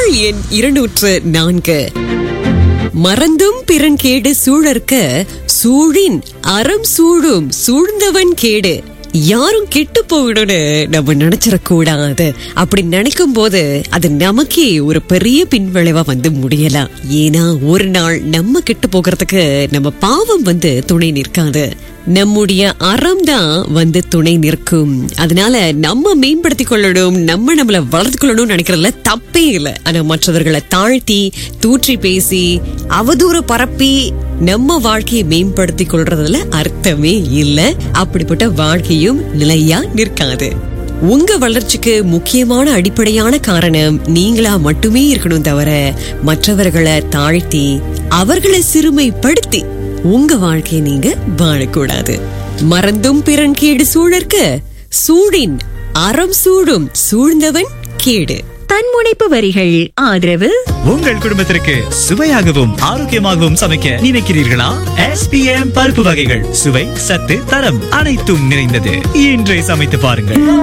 குரல் எண் இருநூற்று நான்கு மறந்தும் பிறன் கேடு சூழற்க சூழின் அறம் சூழும் சூழ்ந்தவன் கேடு யாரும் கெட்டு போகணும்னு நம்ம நினைச்சிடக்கூடாது அப்படி நினைக்கும் போது அது நமக்கே ஒரு பெரிய பின்விளைவா வந்து முடியலாம் ஏன்னா ஒரு நாள் நம்ம கெட்டு போகிறதுக்கு நம்ம பாவம் வந்து துணை நிற்காது நம்முடைய அறம் தான் வந்து துணை நிற்கும் அதனால நம்ம மேம்படுத்திக் கொள்ளணும் நம்ம நம்மள வளர்த்து கொள்ளணும்னு நினைக்கிறதுல தப்பே இல்லை ஆனா மற்றவர்களை தாழ்த்தி தூற்றி பேசி அவதூறு பரப்பி நம்ம வாழ்க்கையை மேம்படுத்தி கொள்றதுல அர்த்தமே இல்ல அப்படிப்பட்ட வாழ்க்கையும் நிலையா நிற்காது உங்க வளர்ச்சிக்கு முக்கியமான அடிப்படையான காரணம் நீங்களா மட்டுமே இருக்கணும் தவிர மற்றவர்களை தாழ்த்தி அவர்களை சிறுமைப்படுத்தி உங்க வாழ்க்கையை நீங்க வாழக்கூடாது மறந்தும் பிறன் கேடு சூழற்க சூழின் அறம் சூடும் சூழ்ந்தவன் கேடு தன்முனைப்பு வரிகள் ஆதரவு உங்கள் குடும்பத்திற்கு சுவையாகவும் ஆரோக்கியமாகவும் சமைக்க நினைக்கிறீர்களா எஸ்பிஎம் பருப்பு வகைகள் சுவை சத்து தரம் அனைத்தும் நிறைந்தது இன்றே சமைத்து பாருங்கள்